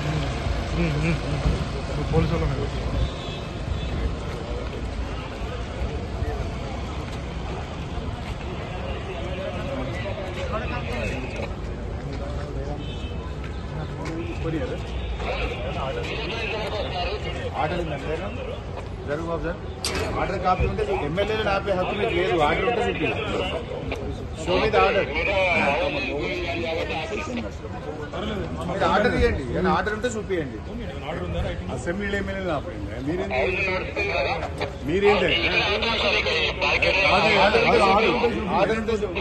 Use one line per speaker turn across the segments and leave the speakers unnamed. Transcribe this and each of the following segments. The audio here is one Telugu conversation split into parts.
పోలీసు వాళ్ళ మీద
ఆర్డర్ ఉందండి జరుగు బాబు సార్ ఆర్డర్ కాపీ ఉంటే ఎమ్మెల్యేలు ఆపే హక్కు మీకు లేదు ఆర్డర్ ఉంటే చూపి షో మీద ఆర్డర్ మీరు ఆర్డర్ ఇవ్వండి ఏదైనా ఆర్డర్ ఉంటే చూపియండి
అసెంబ్లీలో ఎమ్మెల్యేలు ఆపండి మీరేంటి మీరేంటి
ఆర్డర్ ఉంటే చూపి. ఆర్డర్ ఉంటే చూపి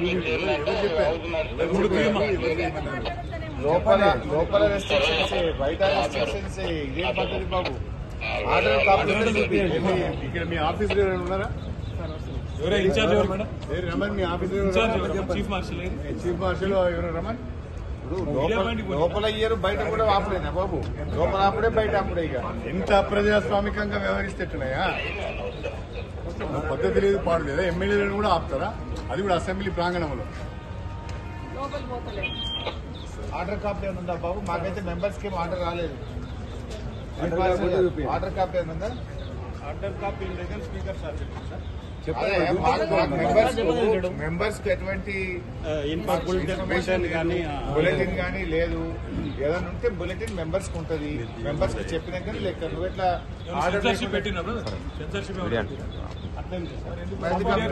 లోపల లోపల రెస్ట్రిక్షన్స్ బయట రెస్ట్రిక్షన్స్ ఇదే పద్ధతి బాబు ఆర్డర్ కాపీ ఉంటే చూపియండి
ఇక్కడ మీ ఆఫీసర్ ఎవరైనా ఉన్నారా
ఎవరే ఇన్ఛార్జ్ ఎవరు మేడం
లేదు రమణ్ మీ ఆఫీసర్ ఎవరు
ఇన్ఛార్జ్
ఉన్నారా?
ఎవరు చీఫ్ మార్షల్ ఏది?
చీఫ్ మార్షల్ ఎవరు రమణ్
ఇప్పుడు లోపల లోపల ఇయ్యరు బయట కూడా ఆపలేనా బాబు లోపల ఆపడే బయట ఆపడే ఇక
ఎంత అప్రజాస్వామికంగా వ్యవహరిస్తేట్టున్నాయా పద్ధతి లేదు పాడు లేదా ఎమ్మెల్యేలను కూడా ఆపుతారా అది కూడా అసెంబ్లీ ప్రాంగణంలో
ఆర్డర్ కాపీ ఏమైనా ఉందా బాబు మాకైతే మెంబర్స్ కి ఏం ఆర్డర్ రాలేదు
ఆర్డర్ కాపీ కూడా చూపియండి.
ఆర్డర్ కాపీ ఏమైనా ఉందా
ఆర్డర్ కాపీ లేదని స్పీకర్ సార్ చెప్పారు సార్
అదే, మాకు మెంబర్స్ మెంబర్స్ కి ఎటువంటి
ఇన్ఫాక్ట్ బులెటిన్ కానీ
బులెటిన్ కానీ లేదు ఏదైనా ఉంటే బులెటిన్ మెంబర్స్ కి ఉంటది మెంబర్స్ కి చెప్పినాక లెక్క నువ్వు ఎట్లా ఆర్డర్
సెన్సర్షిప్ పెట్టినా బ్రదర్ సెన్సర్షిప్ అర్థం లేదు సార్ ఎందుకు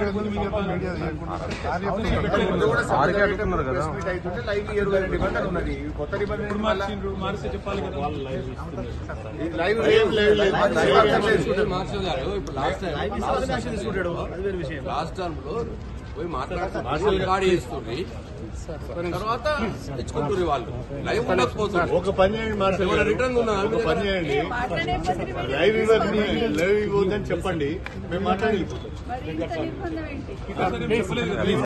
ఆర్కే అడుగుతున్నారు కదా అవుతుంటే లైవ్ ఇయర్ వేరే నిబంధన ఉన్నది ఈ కొత్త నిబంధన
ఇప్పుడు
మళ్ళా-
మార్చిండ్రు మారిస్తే చెప్పాలి కదా
ఈ లైవ్ లేదు, లేదు, లేదు. లైవ్ అర్థం లేదు.
మార్షల్ గారు ఇప్పుడు లాస్ట్ టైం లాస్ట్ టర్మ్ లో పోయి మాట్లాడుతున్నారు గాడి చేస్తుంది తర్వాత తెచ్చుకుంటారు వాళ్ళు లైవ్ ఉండకపోతుంది
ఒక పని చేయండి మార్షల్
ఏమైనా
గారు.
రిటర్న్ ఉందా
ఒక పని చేయండి లైవ్ ఇవ్వద్దు లైవ్ ఇవ్వద్దని చెప్పండి మేము మాట్లాడి
మరి ఇంత నిర్బంధం ఏంటి
చెప్పలేదు కదా